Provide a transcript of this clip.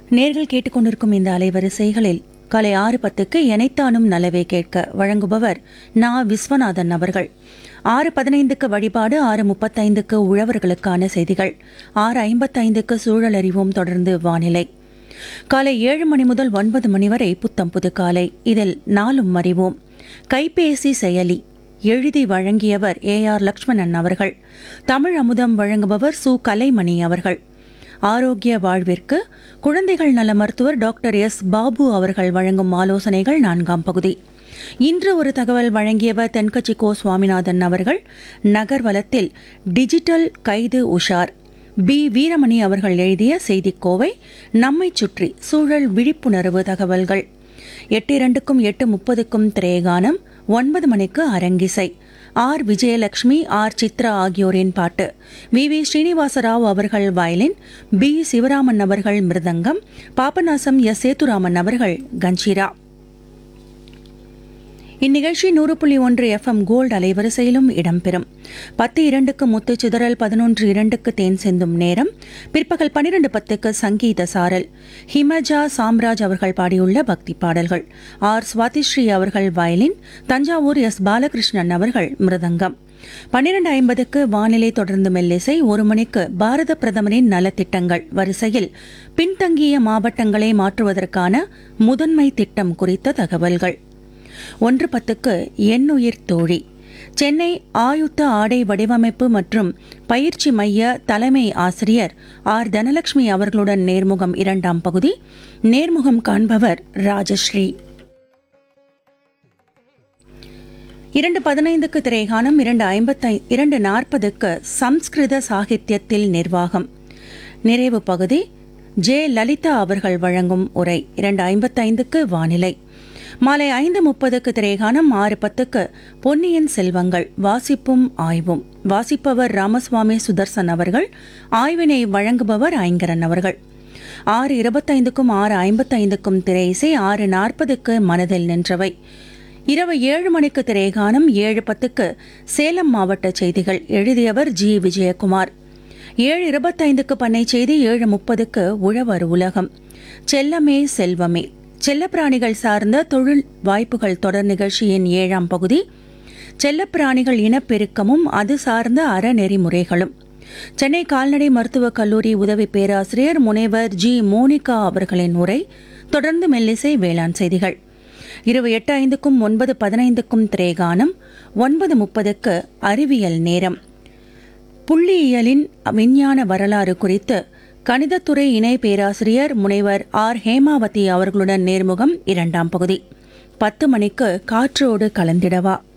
நேர்கள் கேட்டுக்கொண்டிருக்கும் இந்த அலைவரிசைகளில் காலை ஆறு பத்துக்கு எனைத்தானும் நலவே கேட்க வழங்குபவர் நா விஸ்வநாதன் அவர்கள் ஆறு பதினைந்துக்கு வழிபாடு ஆறு முப்பத்தைந்துக்கு உழவர்களுக்கான செய்திகள் ஆறு ஐம்பத்தைந்துக்கு சூழல் அறிவோம் தொடர்ந்து வானிலை காலை ஏழு மணி முதல் ஒன்பது மணி வரை புத்தம் புது காலை இதில் நாளும் அறிவோம் கைபேசி செயலி எழுதி வழங்கியவர் ஏ ஆர் லக்ஷ்மணன் அவர்கள் தமிழ் அமுதம் வழங்குபவர் சு கலைமணி அவர்கள் ஆரோக்கிய வாழ்விற்கு குழந்தைகள் நல மருத்துவர் டாக்டர் எஸ் பாபு அவர்கள் வழங்கும் ஆலோசனைகள் நான்காம் பகுதி இன்று ஒரு தகவல் வழங்கியவர் தென்கட்சி கோ சுவாமிநாதன் அவர்கள் நகர்வலத்தில் டிஜிட்டல் கைது உஷார் பி வீரமணி அவர்கள் எழுதிய செய்திக்கோவை நம்மை சுற்றி சூழல் விழிப்புணர்வு தகவல்கள் எட்டு இரண்டுக்கும் எட்டு முப்பதுக்கும் திரேகானம் ஒன்பது மணிக்கு அரங்கிசை ஆர் விஜயலட்சுமி ஆர் சித்ரா ஆகியோரின் பாட்டு வி வி ஸ்ரீனிவாசராவ் அவர்கள் வயலின் பி சிவராமன் அவர்கள் மிருதங்கம் பாபநாசம் எஸ் சேத்துராமன் அவர்கள் கஞ்சிரா இந்நிகழ்ச்சி நூறு புள்ளி ஒன்று எஃப்எம் கோல்டு அலைவரிசையிலும் இடம்பெறும் பத்து இரண்டுக்கு முத்து சிதறல் பதினொன்று இரண்டுக்கு தேன் சிந்தும் நேரம் பிற்பகல் பனிரெண்டு பத்துக்கு சங்கீத சாரல் ஹிமஜா சாம்ராஜ் அவர்கள் பாடியுள்ள பக்தி பாடல்கள் ஆர் சுவாதிஸ்ரீ அவர்கள் வயலின் தஞ்சாவூர் எஸ் பாலகிருஷ்ணன் அவர்கள் மிருதங்கம் பன்னிரண்டு ஐம்பதுக்கு வானிலை தொடர்ந்து மெல்லிசை ஒரு மணிக்கு பாரத பிரதமரின் நலத்திட்டங்கள் வரிசையில் பின்தங்கிய மாவட்டங்களை மாற்றுவதற்கான முதன்மை திட்டம் குறித்த தகவல்கள் ஒன்று பத்துக்கு எண்ணுயிர் தோழி சென்னை ஆயுத்த ஆடை வடிவமைப்பு மற்றும் பயிற்சி மைய தலைமை ஆசிரியர் ஆர் தனலட்சுமி அவர்களுடன் நேர்முகம் இரண்டாம் பகுதி நேர்முகம் காண்பவர் ராஜஸ்ரீ இரண்டு பதினைந்துக்கு திரைகானம் இரண்டு ஐம்பத்தை இரண்டு நாற்பதுக்கு சம்ஸ்கிருத சாகித்யத்தில் நிர்வாகம் நிறைவு பகுதி ஜே லலிதா அவர்கள் வழங்கும் உரை இரண்டு ஐம்பத்தைந்துக்கு வானிலை மாலை ஐந்து முப்பதுக்கு திரைகானம் ஆறு பத்துக்கு பொன்னியின் செல்வங்கள் வாசிப்பும் ஆய்வும் வாசிப்பவர் ராமசுவாமி சுதர்சன் அவர்கள் ஆய்வினை வழங்குபவர் ஐங்கரன் அவர்கள் ஆறு இருபத்தைந்துக்கும் ஆறு ஐம்பத்தைந்துக்கும் திரை இசை ஆறு நாற்பதுக்கு மனதில் நின்றவை இரவு ஏழு மணிக்கு திரைகானம் ஏழு பத்துக்கு சேலம் மாவட்ட செய்திகள் எழுதியவர் ஜி விஜயகுமார் ஏழு இருபத்தைந்துக்கு பண்ணை செய்தி ஏழு முப்பதுக்கு உழவர் உலகம் செல்லமே செல்வமே செல்லப்பிராணிகள் சார்ந்த தொழில் வாய்ப்புகள் தொடர் நிகழ்ச்சியின் ஏழாம் பகுதி செல்லப்பிராணிகள் இனப்பெருக்கமும் அது சார்ந்த அறநெறிமுறைகளும் சென்னை கால்நடை மருத்துவக் கல்லூரி உதவி பேராசிரியர் முனைவர் ஜி மோனிகா அவர்களின் உரை தொடர்ந்து மெல்லிசை வேளாண் செய்திகள் இரவு எட்டு ஐந்துக்கும் ஒன்பது பதினைந்துக்கும் திரேகானம் ஒன்பது முப்பதுக்கு அறிவியல் நேரம் புள்ளியியலின் விஞ்ஞான வரலாறு குறித்து கணிதத்துறை இணை பேராசிரியர் முனைவர் ஆர் ஹேமாவதி அவர்களுடன் நேர்முகம் இரண்டாம் பகுதி பத்து மணிக்கு காற்றோடு கலந்திடவா